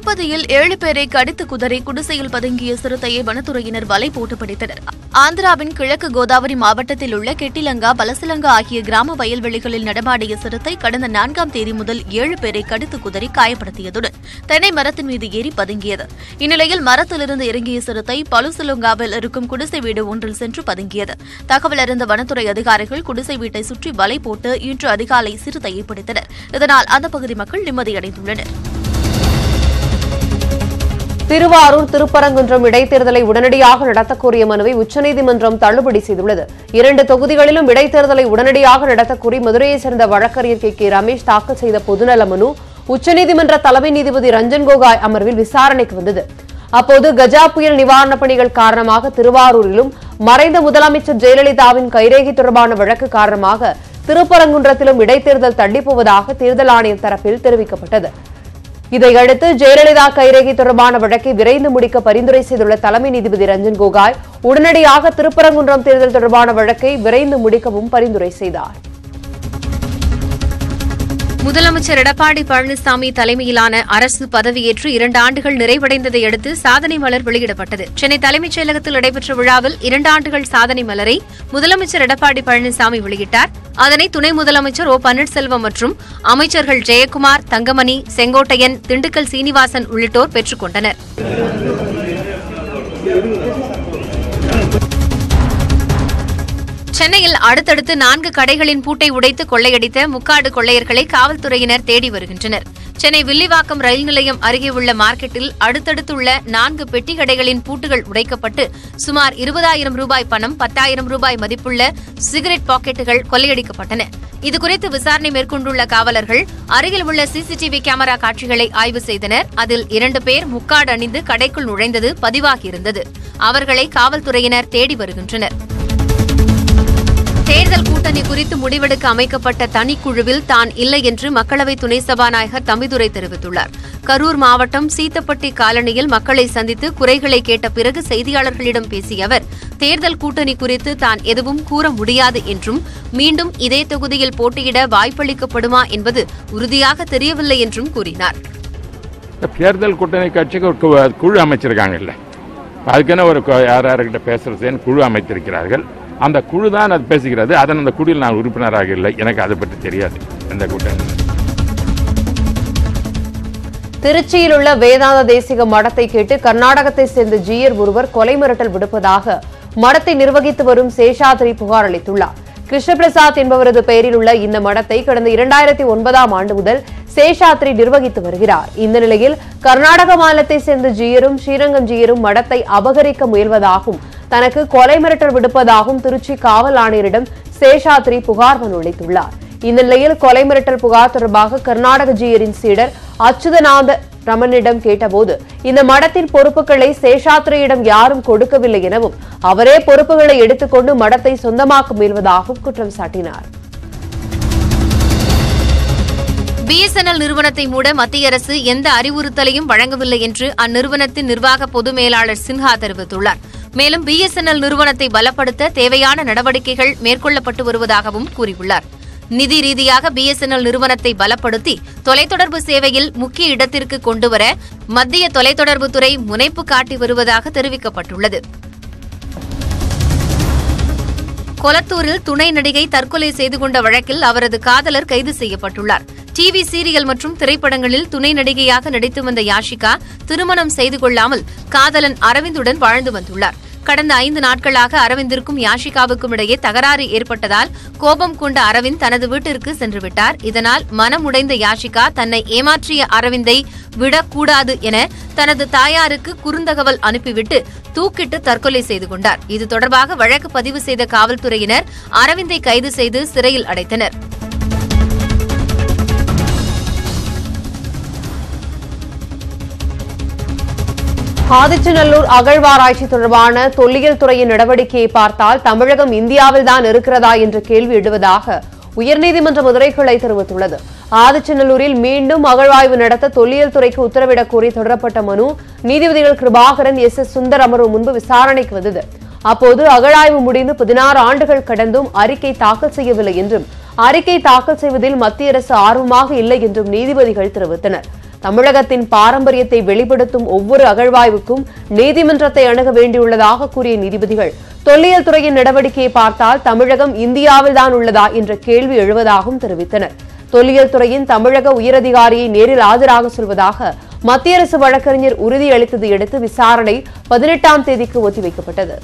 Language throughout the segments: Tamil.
திருப்பதியில் ஏழு பேரை கடித்து குதறி குடிசையில் பதுங்கிய சிறுத்தையை வனத்துறையினர் வலை போட்டு பிடித்தனர் ஆந்திராவின் கிழக்கு கோதாவரி மாவட்டத்தில் உள்ள கெட்டிலங்கா பலசிலங்கா ஆகிய கிராம வயல்வெளிகளில் நடமாடிய சிறுத்தை கடந்த நான்காம் தேதி முதல் ஏழு பேரை கடித்து குதறி காயப்படுத்தியதுடன் தென்னை மரத்தின் மீது ஏறி பதுங்கியது இந்நிலையில் மரத்திலிருந்து இறங்கிய சிறுத்தை பலுசிலுங்காவில் இருக்கும் குடிசை வீடு ஒன்றில் சென்று பதுங்கியது தகவல் அறிந்த வனத்துறை அதிகாரிகள் குடிசை வீட்டை சுற்றி வலை போட்டு இன்று அதிகாலை சிறுத்தையை பிடித்தனர் இதனால் அந்த பகுதி மக்கள் நிம்மதியடைந்துள்ளனர் திருவாரூர் திருப்பரங்குன்றம் இடைத்தேர்தலை உடனடியாக நடத்தக் கோரிய மனுவை உச்சநீதிமன்றம் தள்ளுபடி செய்துள்ளது இரண்டு தொகுதிகளிலும் இடைத்தேர்தலை உடனடியாக நடத்தக் கோரி மதுரையைச் சேர்ந்த வழக்கறிஞர் கே கே ரமேஷ் தாக்கல் செய்த பொதுநல மனு உச்சநீதிமன்ற தலைமை நீதிபதி ரஞ்சன் கோகாய் அமர்வில் விசாரணைக்கு வந்தது அப்போது கஜா புயல் நிவாரணப் பணிகள் காரணமாக திருவாரூரிலும் மறைந்த முதலமைச்சர் ஜெயலலிதாவின் கைரேகை தொடர்பான வழக்கு காரணமாக திருப்பரங்குன்றத்திலும் இடைத்தேர்தல் தள்ளிப்போவதாக தேர்தல் ஆணையம் தரப்பில் தெரிவிக்கப்பட்டது இதையடுத்து ஜெயலலிதா கைரேகை தொடர்பான வழக்கை விரைந்து முடிக்க பரிந்துரை செய்துள்ள தலைமை நீதிபதி ரஞ்சன் கோகாய் உடனடியாக திருப்பரங்குன்றம் தேர்தல் தொடர்பான வழக்கை விரைந்து முடிக்கவும் பரிந்துரை செய்தார் முதலமைச்சர் எடப்பாடி பழனிசாமி தலைமையிலான அரசு பதவியேற்று இரண்டு ஆண்டுகள் நிறைவடைந்ததை அடுத்து சாதனை மலர் வெளியிடப்பட்டது சென்னை தலைமைச் செயலகத்தில் நடைபெற்ற விழாவில் இரண்டு ஆண்டுகள் சாதனை மலரை முதலமைச்சர் எடப்பாடி பழனிசாமி வெளியிட்டார் அதனை துணை முதலமைச்சர் ஓ பன்னீர்செல்வம் மற்றும் அமைச்சர்கள் ஜெயக்குமார் தங்கமணி செங்கோட்டையன் திண்டுக்கல் சீனிவாசன் உள்ளிட்டோர் பெற்றுக் கொண்டனர் சென்னையில் அடுத்தடுத்து நான்கு கடைகளின் பூட்டை உடைத்து கொள்ளையடித்த முக்காடு கொள்ளையர்களை காவல்துறையினர் தேடி வருகின்றனர் சென்னை வில்லிவாக்கம் ரயில் நிலையம் அருகே உள்ள மார்க்கெட்டில் அடுத்தடுத்துள்ள நான்கு பெட்டி கடைகளின் பூட்டுகள் உடைக்கப்பட்டு சுமார் இருபதாயிரம் ரூபாய் பணம் பத்தாயிரம் ரூபாய் மதிப்புள்ள சிகரெட் பாக்கெட்டுகள் கொள்ளையடிக்கப்பட்டன இதுகுறித்து விசாரணை மேற்கொண்டுள்ள காவலர்கள் அருகில் உள்ள சிசிடிவி கேமரா காட்சிகளை ஆய்வு செய்தனர் அதில் இரண்டு பேர் முக்காடு அணிந்து கடைக்குள் நுழைந்தது பதிவாகியிருந்தது அவர்களை காவல்துறையினர் தேடி வருகின்றனர் தேர்தல் கூட்டணி குறித்து முடிவெடுக்க அமைக்கப்பட்ட தனிக்குழுவில் தான் இல்லை என்று மக்களவை துணை சபாநாயகர் தம்பிதுரை தெரிவித்துள்ளார் கரூர் மாவட்டம் சீத்தப்பட்டி காலனியில் மக்களை சந்தித்து குறைகளை கேட்ட பிறகு செய்தியாளர்களிடம் பேசிய அவர் தேர்தல் கூட்டணி குறித்து தான் எதுவும் கூற முடியாது என்றும் மீண்டும் இதே தொகுதியில் போட்டியிட வாய்ப்பளிக்கப்படுமா என்பது உறுதியாக தெரியவில்லை என்றும் கூறினார் தேர்தல் கூட்டணி கட்சிக்கு ஒரு கு- குழு அமைச்சிருக்காங்கல்ல அதுக்குன்னு ஒரு கு- யார் யார்கிட்ட பேசுறதுன்னு குழு அமைத்திருக்கிறார்கள் அந்த குழு தான் அது பேசுகிறது அதன் அந்த குழுவில் நான் உறுப்பினராக இல்லை எனக்கு அதை பற்றி தெரியாது அந்த கூட்டணி திருச்சியில் உள்ள வேதாந்த தேசிக மடத்தை கேட்டு கர்நாடகத்தை சேர்ந்த ஜீயர் ஒருவர் கொலை மிரட்டல் விடுப்பதாக மடத்தை நிர்வகித்து வரும் சேஷாத்ரி புகார் அளித்துள்ளார் கிருஷ்ணபிரசாத் என்பவரது பெயரில் உள்ள இந்த மடத்தை கடந்த இரண்டாயிரத்தி ஒன்பதாம் ஆண்டு முதல் சேஷாத்ரி நிர்வகித்து வருகிறார் இந்த நிலையில் கர்நாடக மாநிலத்தை சேர்ந்த ஜீயரும் ஸ்ரீரங்கம் ஜீயரும் மடத்தை அபகரிக்க முயல்வதாகவும் தனக்கு கொலை மிரட்டல் விடுப்பதாகவும் திருச்சி காவல் ஆணையரிடம் சேஷாத்ரி புகார் மனு அளித்துள்ளார் இந்த நிலையில் கொலை மிரட்டல் புகார் தொடர்பாக கர்நாடக ஜீயரின் சீடர் அச்சுதநாத ரமனிடம் கேட்டபோது இந்த மடத்தின் பொறுப்புகளை சேஷாத்ரியிடம் யாரும் கொடுக்கவில்லை எனவும் அவரே பொறுப்புகளை எடுத்துக்கொண்டு மடத்தை சொந்தமாக்க முயல்வதாகவும் குற்றம் சாட்டினார் பிஎஸ்என்எல் நிறுவனத்தை மூட மத்திய அரசு எந்த அறிவுறுத்தலையும் வழங்கவில்லை என்று அந்நிறுவனத்தின் நிர்வாக பொது மேலாளர் சின்ஹா தெரிவித்துள்ளார் மேலும் பிஎஸ்என்எல் நிறுவனத்தை பலப்படுத்த தேவையான நடவடிக்கைகள் மேற்கொள்ளப்பட்டு வருவதாகவும் கூறியுள்ளார் நிதி ரீதியாக பிஎஸ்என்எல் நிறுவனத்தை பலப்படுத்தி தொலைத்தொடர்பு சேவையில் முக்கிய இடத்திற்கு கொண்டுவர மத்திய தொலைத்தொடர்புத்துறை முனைப்பு காட்டி வருவதாக தெரிவிக்கப்பட்டுள்ளது கொளத்தூரில் துணை நடிகை தற்கொலை செய்து கொண்ட வழக்கில் அவரது காதலர் கைது செய்யப்பட்டுள்ளார் டிவி சீரியல் மற்றும் திரைப்படங்களில் துணை நடிகையாக நடித்து வந்த யாஷிகா திருமணம் செய்து கொள்ளாமல் காதலன் அரவிந்துடன் வாழ்ந்து வந்துள்ளார் கடந்த ஐந்து நாட்களாக அரவிந்திற்கும் யாஷிகாவுக்கும் இடையே தகராறு ஏற்பட்டதால் கோபம் கொண்ட அரவிந்த் தனது வீட்டிற்கு சென்றுவிட்டார் இதனால் மனமுடைந்த யாஷிகா தன்னை ஏமாற்றிய அரவிந்தை விடக்கூடாது என தனது தாயாருக்கு குறுந்தகவல் அனுப்பிவிட்டு தூக்கிட்டு தற்கொலை செய்து கொண்டார் இது தொடர்பாக வழக்கு பதிவு செய்த காவல்துறையினர் அரவிந்தை கைது செய்து சிறையில் அடைத்தனர் ஆதிச்சநல்லூர் அகழ்வாராய்ச்சி தொடர்பான தொல்லியல் துறையின் நடவடிக்கையை பார்த்தால் தமிழகம் இந்தியாவில் தான் இருக்கிறதா என்ற கேள்வி எழுவதாக உயர்நீதிமன்ற மதுரை கிளை தெரிவித்துள்ளது ஆதிச்சநல்லூரில் மீண்டும் அகழ்வாய்வு நடத்த தொல்லியல் துறைக்கு உத்தரவிடக் கோரி தொடரப்பட்ட மனு நீதிபதிகள் கிருபாகரன் எஸ் எஸ் சுந்தர் அமர்வு முன்பு விசாரணைக்கு வந்தது அப்போது அகழாய்வு முடிந்து பதினாறு ஆண்டுகள் கடந்தும் அறிக்கை தாக்கல் செய்யவில்லை என்றும் அறிக்கை தாக்கல் செய்வதில் மத்திய அரசு ஆர்வமாக இல்லை என்றும் நீதிபதிகள் தெரிவித்தனர் தமிழகத்தின் பாரம்பரியத்தை வெளிப்படுத்தும் ஒவ்வொரு அகழ்வாய்வுக்கும் நீதிமன்றத்தை அணுக வேண்டியுள்ளதாக கூறிய நீதிபதிகள் தொல்லியல் துறையின் நடவடிக்கையை பார்த்தால் தமிழகம் இந்தியாவில் தான் உள்ளதா என்ற கேள்வி எழுவதாகவும் தெரிவித்தனர் தொல்லியல் துறையின் தமிழக உயரதிகாரியை நேரில் ஆஜராக சொல்வதாக மத்திய அரசு வழக்கறிஞர் உறுதியளித்ததை அடுத்து விசாரணை பதினெட்டாம் தேதிக்கு ஒத்திவைக்கப்பட்டது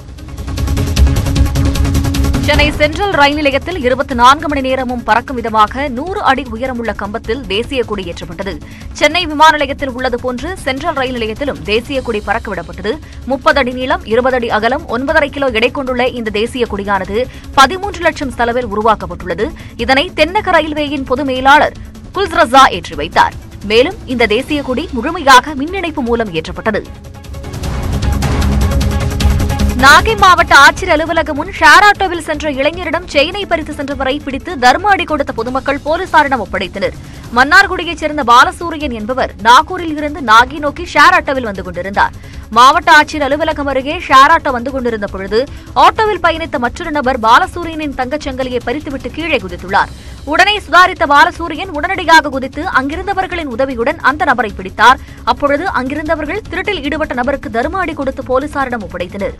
சென்னை சென்ட்ரல் ரயில் நிலையத்தில் இருபத்தி நான்கு மணி நேரமும் பறக்கும் விதமாக நூறு அடி உயரமுள்ள கம்பத்தில் தேசிய கொடி ஏற்றப்பட்டது சென்னை விமான நிலையத்தில் உள்ளது போன்று சென்ட்ரல் ரயில் நிலையத்திலும் தேசிய கொடி பறக்கவிடப்பட்டது முப்பது அடி நீளம் இருபது அடி அகலம் ஒன்பதரை கிலோ எடை கொண்டுள்ள இந்த தேசிய கொடியானது பதிமூன்று லட்சம் செலவில் உருவாக்கப்பட்டுள்ளது இதனை தென்னக ரயில்வேயின் பொது மேலாளர் குல்ஸ்ரஸா ஏற்றி வைத்தார் மேலும் இந்த தேசிய கொடி முழுமையாக மின் இணைப்பு மூலம் ஏற்றப்பட்டது நாகை மாவட்ட ஆட்சியர் அலுவலகம் முன் ஷேர் ஆட்டோவில் சென்ற இளைஞரிடம் செயினை பறித்து சென்றவரை பிடித்து தர்ம அடி கொடுத்த பொதுமக்கள் போலீசாரிடம் ஒப்படைத்தனர் மன்னார்குடியைச் சேர்ந்த பாலசூரியன் என்பவர் நாகூரில் இருந்து நாகை நோக்கி ஷேர் ஆட்டோவில் வந்து கொண்டிருந்தார் மாவட்ட ஆட்சியர் அலுவலகம் அருகே ஷேர் ஆட்டோ வந்து கொண்டிருந்த பொழுது ஆட்டோவில் பயணித்த மற்றொரு நபர் பாலசூரியனின் தங்கச் சங்கிலியை பறித்துவிட்டு கீழே குதித்துள்ளார் உடனே சுதாரித்த பாலசூரியன் உடனடியாக குதித்து அங்கிருந்தவர்களின் உதவியுடன் அந்த நபரை பிடித்தார் அப்பொழுது அங்கிருந்தவர்கள் திருட்டில் ஈடுபட்ட நபருக்கு தர்ம அடி கொடுத்து போலீசாரிடம் ஒப்படைத்தனர்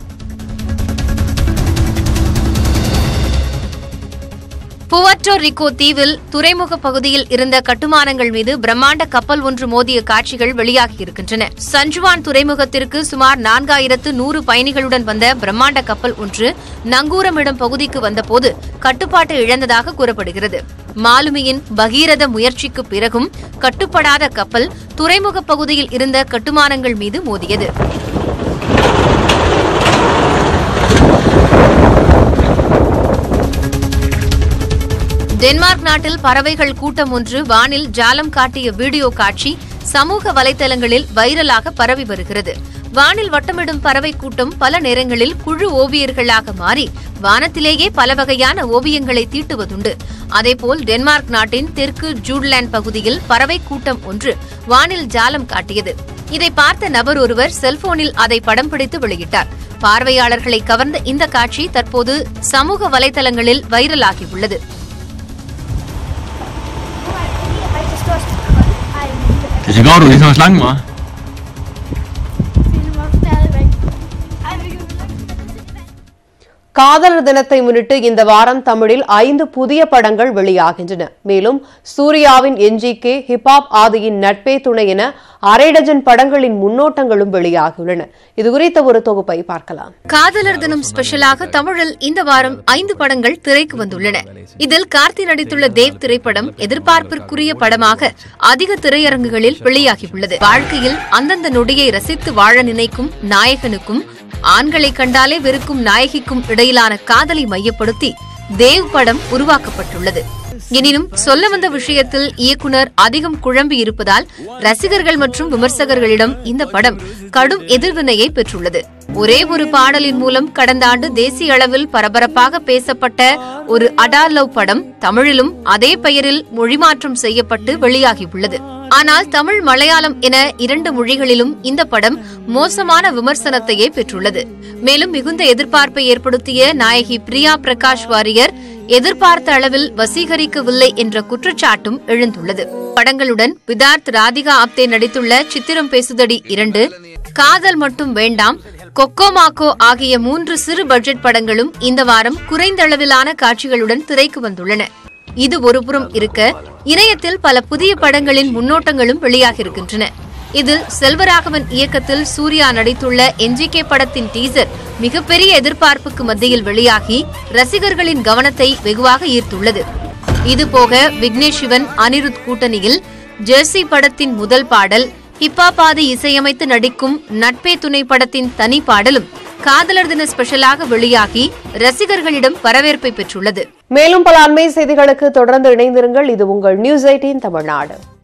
புவர்டோ ரிகோ தீவில் துறைமுக பகுதியில் இருந்த கட்டுமானங்கள் மீது பிரம்மாண்ட கப்பல் ஒன்று மோதிய காட்சிகள் வெளியாகியிருக்கின்றன சஞ்சுவான் துறைமுகத்திற்கு சுமார் நான்காயிரத்து நூறு பயணிகளுடன் வந்த பிரம்மாண்ட கப்பல் ஒன்று நங்கூரமிடம் பகுதிக்கு வந்தபோது கட்டுப்பாட்டை இழந்ததாக கூறப்படுகிறது மாலுமியின் பகீரத முயற்சிக்கு பிறகும் கட்டுப்படாத கப்பல் துறைமுக பகுதியில் இருந்த கட்டுமானங்கள் மீது மோதியது டென்மார்க் நாட்டில் பறவைகள் கூட்டம் ஒன்று வானில் ஜாலம் காட்டிய வீடியோ காட்சி சமூக வலைதளங்களில் வைரலாக பரவி வருகிறது வானில் வட்டமிடும் பறவை கூட்டம் பல நேரங்களில் குழு ஓவியர்களாக மாறி வானத்திலேயே பல வகையான ஓவியங்களை தீட்டுவதுண்டு அதேபோல் டென்மார்க் நாட்டின் தெற்கு ஜூட்லேண்ட் பகுதியில் பறவை கூட்டம் ஒன்று வானில் ஜாலம் காட்டியது இதை பார்த்த நபர் ஒருவர் செல்போனில் அதை படம் பிடித்து வெளியிட்டார் பார்வையாளர்களை கவர்ந்த இந்த காட்சி தற்போது சமூக வலைதளங்களில் வைரலாகியுள்ளது Det ser godt ud, det er sådan en slange, hva'? காதலர் தினத்தை முன்னிட்டு இந்த வாரம் தமிழில் ஐந்து புதிய படங்கள் வெளியாகின்றன மேலும் சூர்யாவின் என்ஜிகே ஹிப்ஹாப் ஆதியின் நட்பே துணை என அரை டஜன் படங்களின் முன்னோட்டங்களும் வெளியாகியுள்ளன இதுகுறித்த ஒரு தொகுப்பை பார்க்கலாம் காதலர் தினம் ஸ்பெஷலாக தமிழில் இந்த வாரம் ஐந்து படங்கள் திரைக்கு வந்துள்ளன இதில் கார்த்தி நடித்துள்ள தேவ் திரைப்படம் எதிர்பார்ப்பிற்குரிய படமாக அதிக திரையரங்குகளில் வெளியாகியுள்ளது வாழ்க்கையில் அந்தந்த நொடியை ரசித்து வாழ நினைக்கும் நாயகனுக்கும் ஆண்களை கண்டாலே வெறுக்கும் நாயகிக்கும் இடையிலான காதலை மையப்படுத்தி தேவ் படம் உருவாக்கப்பட்டுள்ளது எனினும் சொல்ல வந்த விஷயத்தில் இயக்குனர் அதிகம் குழம்பி இருப்பதால் ரசிகர்கள் மற்றும் விமர்சகர்களிடம் இந்த படம் கடும் எதிர்வினையை பெற்றுள்ளது ஒரே ஒரு பாடலின் மூலம் கடந்த ஆண்டு தேசிய அளவில் பரபரப்பாக பேசப்பட்ட ஒரு அடார் லவ் படம் தமிழிலும் அதே பெயரில் மொழிமாற்றம் செய்யப்பட்டு வெளியாகியுள்ளது ஆனால் தமிழ் மலையாளம் என இரண்டு மொழிகளிலும் இந்த படம் மோசமான விமர்சனத்தையே பெற்றுள்ளது மேலும் மிகுந்த எதிர்பார்ப்பை ஏற்படுத்திய நாயகி பிரியா பிரகாஷ் வாரியர் எதிர்பார்த்த அளவில் வசீகரிக்கவில்லை என்ற குற்றச்சாட்டும் எழுந்துள்ளது படங்களுடன் விதார்த் ராதிகா ஆப்தே நடித்துள்ள சித்திரம் பேசுதடி இரண்டு காதல் மட்டும் வேண்டாம் கொக்கோமாக்கோ ஆகிய மூன்று சிறு பட்ஜெட் படங்களும் இந்த வாரம் குறைந்த அளவிலான காட்சிகளுடன் திரைக்கு வந்துள்ளன இது ஒருபுறம் இருக்க இணையத்தில் பல புதிய படங்களின் முன்னோட்டங்களும் வெளியாகியிருக்கின்றன இதில் செல்வராகவன் இயக்கத்தில் சூர்யா நடித்துள்ள என்ஜிகே படத்தின் டீசர் மிகப்பெரிய எதிர்பார்ப்புக்கு மத்தியில் வெளியாகி ரசிகர்களின் கவனத்தை வெகுவாக ஈர்த்துள்ளது இதுபோக விக்னேஷ் சிவன் அனிருத் கூட்டணியில் ஜெர்சி படத்தின் முதல் பாடல் ஹிப்பாபாதி இசையமைத்து நடிக்கும் நட்பே துணை படத்தின் தனி பாடலும் காதலர் தின ஸ்பெஷலாக வெளியாகி ரசிகர்களிடம் வரவேற்பை பெற்றுள்ளது மேலும் பல அண்மை செய்திகளுக்கு தொடர்ந்து இணைந்திருங்கள் இது உங்கள் நியூஸ் எயிட்டீன் தமிழ்நாடு